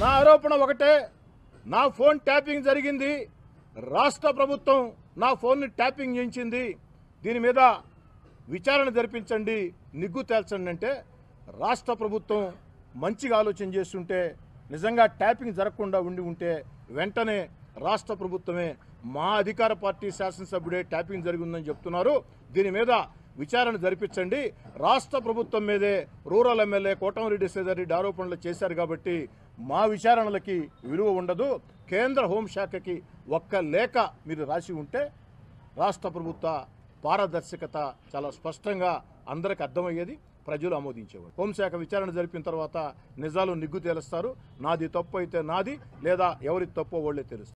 నా ఆరోపణ ఒకటే నా ఫోన్ ట్యాపింగ్ జరిగింది రాష్ట్ర ప్రభుత్వం నా ఫోన్ని ట్యాపింగ్ చేయించింది దీని మీద విచారణ జరిపించండి నిగ్గు తేల్చండి అంటే రాష్ట్ర ప్రభుత్వం మంచిగా ఆలోచన చేస్తుంటే నిజంగా ట్యాపింగ్ జరగకుండా ఉండి ఉంటే వెంటనే రాష్ట్ర ప్రభుత్వమే మా అధికార పార్టీ శాసనసభ్యుడే ట్యాపింగ్ జరిగిందని చెప్తున్నారు దీని మీద విచారణ జరిపించండి రాష్ట్ర ప్రభుత్వం మీదే రూరల్ ఎమ్మెల్యే కోటమిరెడ్డి శ్రీధర్రెడ్డి ఆరోపణలు చేశారు కాబట్టి మా విచారణలకి విలువ ఉండదు కేంద్ర హోంశాఖకి ఒక్క లేఖ మీరు రాసి ఉంటే రాష్ట్ర ప్రభుత్వ పారదర్శకత చాలా స్పష్టంగా అందరికి అర్థమయ్యేది ప్రజలు ఆమోదించేవారు హోంశాఖ విచారణ జరిపిన తర్వాత నిజాలు నిగ్గు తేలుస్తారు నాది తప్పు అయితే నాది లేదా ఎవరి తప్పు వాళ్ళే తెలుస్తారు